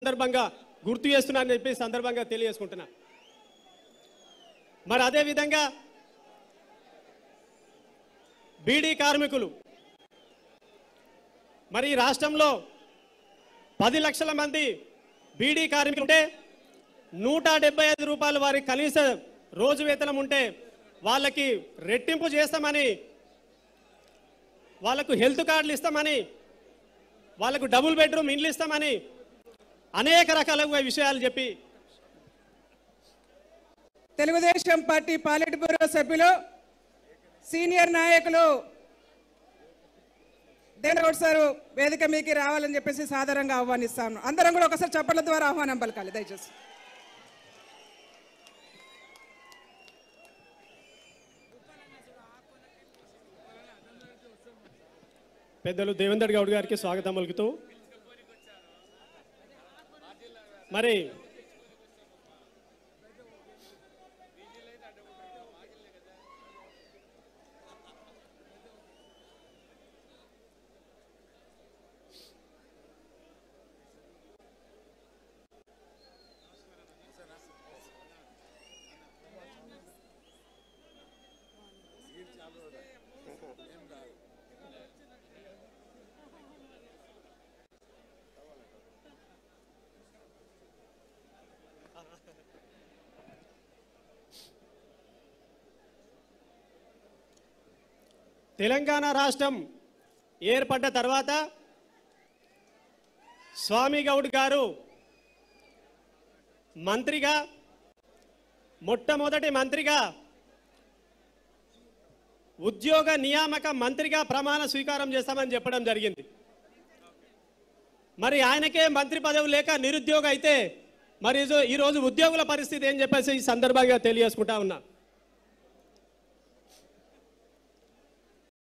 సందర్భంగా గుర్తు చేస్తున్నా అని చెప్పి ఈ సందర్భంగా తెలియజేసుకుంటున్నా మరి అదే విధంగా బీడీ కార్మికులు మరి ఈ రాష్ట్రంలో పది లక్షల మంది బీడీ కార్మికులు ఉంటే నూట డెబ్బై ఐదు రూపాయలు వారి కనీస రోజు వేతనం ఉంటే వాళ్ళకి రెట్టింపు చేస్తామని వాళ్ళకు హెల్త్ కార్డులు ఇస్తామని వాళ్ళకు డబుల్ బెడ్రూమ్ ఇండ్లు ఇస్తామని అనేక రకాలుగా విషయాలు చెప్పి తెలుగుదేశం పార్టీ పాలిట్ బ్యూరో సభ్యులు సీనియర్ నాయకులు దేవగౌడ్ సారు వేదిక మీకు రావాలని చెప్పేసి సాధారణంగా ఆహ్వానిస్తాను అందరం కూడా ఒకసారి చప్పట్ల ద్వారా ఆహ్వానం పలకాలి దయచేసి పెద్దలు దేవేందర్ గౌడ్ గారికి స్వాగతం పలుకుతూ మరి తెలంగాణ రాష్ట్రం ఏర్పడ్డ తర్వాత స్వామి గౌడ్ గారు మంత్రిగా మొట్టమొదటి మంత్రిగా ఉద్యోగ నియామక మంత్రిగా ప్రమాణ స్వీకారం చేస్తామని చెప్పడం జరిగింది మరి ఆయనకే మంత్రి పదవి లేక నిరుద్యోగ అయితే మరి ఈజు- ఈరోజు ఉద్యోగుల పరిస్థితి ఏం చెప్పేసి ఈ సందర్భంగా తెలియజేసుకుంటా ఉన్నా